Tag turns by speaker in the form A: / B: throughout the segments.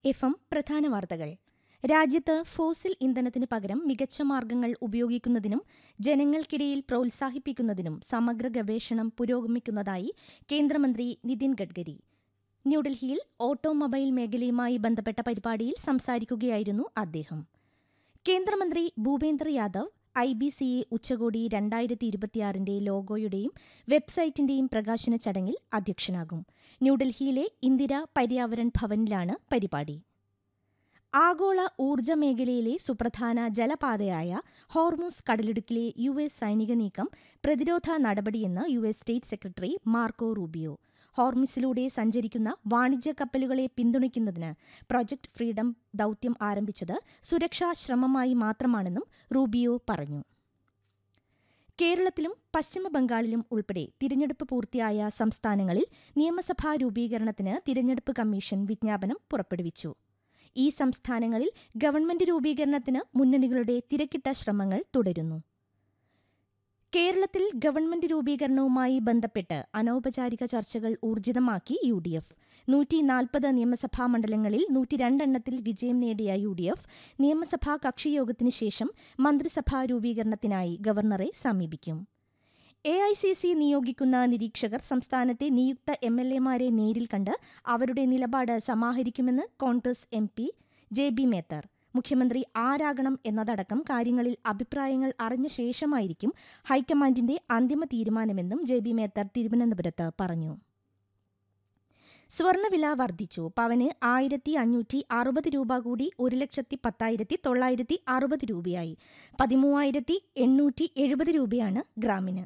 A: F M പ്രധാന വാർത്തകൾ രാജ്യത്ത് ഫോസിൽ ഇന്ധനത്തിന് പകരം മികച്ച മാർഗങ്ങൾ ഉപയോഗിക്കുന്നതിനും ജനങ്ങൾക്കിടയിൽ പ്രോത്സാഹിപ്പിക്കുന്നതിനും സമഗ്ര ഗവേഷണം പുരോഗമിക്കുന്നതായി കേന്ദ്രമന്ത്രി നിതിൻ ഗഡ്കരി ന്യൂഡൽഹിയിൽ ഓട്ടോമൊബൈൽ മേഖലയുമായി ബന്ധപ്പെട്ട പരിപാടിയിൽ സംസാരിക്കുകയായിരുന്നു അദ്ദേഹം കേന്ദ്രമന്ത്രി Bhupendra Yadav I B C A ഉച്ചകോടി രണ്ടായിരത്തി ഇരുപത്തിയാറിന്റെ ലോഗോയുടെയും വെബ്സൈറ്റിന്റെയും പ്രകാശന ചടങ്ങിൽ അധ്യക്ഷനാകും ന്യൂഡൽഹിയിലെ ഇന്ദിര പര്യാവരൺ ഭവനിലാണ് പരിപാടി ആഗോള ഊർജ്ജ മേഖലയിലെ സുപ്രധാന ജലപാതയായ ഹോർമൂസ് കടലിടുക്കിലെ യു എസ് സൈനിക നീക്കം പ്രതിരോധ നടപടിയെന്ന് U S state secretary Marco Rubio ഹോർമിസിലൂടെ സഞ്ചരിക്കുന്ന വാണിജ്യ കപ്പലുകളെ പിന്തുണയ്ക്കുന്നതിന് പ്രൊജക്ട് ഫ്രീഡം ദൌത്യം ആരംഭിച്ചത് സുരക്ഷാ ശ്രമമായി മാത്രമാണെന്നും റൂബിയോ പറഞ്ഞു കേരളത്തിലും പശ്ചിമബംഗാളിലും ഉൾപ്പെടെ തിരഞ്ഞെടുപ്പ് പൂർത്തിയായ സംസ്ഥാനങ്ങളിൽ നിയമസഭാ രൂപീകരണത്തിന് തിരഞ്ഞെടുപ്പ് കമ്മീഷൻ വിജ്ഞാപനം പുറപ്പെടുവിച്ചു ഈ സംസ്ഥാനങ്ങളിൽ ഗവൺമെന്റ് രൂപീകരണത്തിന് മുന്നണികളുടെ തിരക്കിട്ട ശ്രമങ്ങൾ തുടരുന്നു കേരളത്തിൽ ഗവൺമെന്റ് രൂപീകരണവുമായി ബന്ധപ്പെട്ട് അനൗപചാരിക ചർച്ചകൾ ഊർജിതമാക്കി യു ഡി എഫ് നൂറ്റി നാൽപ്പത് നിയമസഭാ മണ്ഡലങ്ങളിൽ നൂറ്റി രണ്ടെണ്ണത്തിൽ വിജയം നേടിയ യു ഡി എഫ് നിയമസഭാ കക്ഷിയോഗത്തിന് ശേഷം മന്ത്രിസഭാ രൂപീകരണത്തിനായി ഗവർണറെ സമീപിക്കും എ ഐ സി സി നിയോഗിക്കുന്ന നിരീക്ഷകർ സംസ്ഥാനത്തെ നിയുക്ത എം എൽ എമാരെ നേരിൽ കണ്ട് അവരുടെ നിലപാട് സമാഹരിക്കുമെന്ന് Congress M P J B Mather മുഖ്യമന്ത്രി ആരാകണം എന്നതടക്കം കാര്യങ്ങളിൽ അഭിപ്രായങ്ങൾ അറിഞ്ഞ ശേഷമായിരിക്കും ഹൈക്കമാൻഡിന്റെ അന്തിമ തീരുമാനമെന്നും ജെ ബി മേത്തർ തിരുവനന്തപുരത്ത് പറഞ്ഞു സ്വർണ്ണവില വർദ്ധിച്ചു പവന് ആയിരത്തി അഞ്ഞൂറ്റി അറുപത് രൂപ കൂടി ഒരു ലക്ഷത്തി പത്തായിരത്തി തൊള്ളായിരത്തി അറുപത് രൂപയായി പതിമൂവായിരത്തി എണ്ണൂറ്റി എഴുപത് രൂപയാണ് ഗ്രാമിന്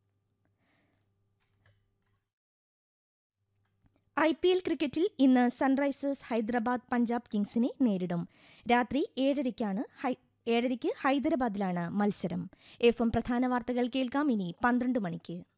A: ഐ പി എൽ ക്രിക്കറ്റിൽ ഇന്ന് സൺറൈസേഴ്സ് ഹൈദരാബാദ് പഞ്ചാബ് കിങ്സിനെ നേരിടും രാത്രി ഏഴരയ്ക്കാണ് ഹൈ ഏഴരയ്ക്ക് ഹൈദരാബാദിലാണ് മത്സരം എഫ് എം പ്രധാന വാർത്തകൾ കേൾക്കാം ഇനി പന്ത്രണ്ട് മണിക്ക്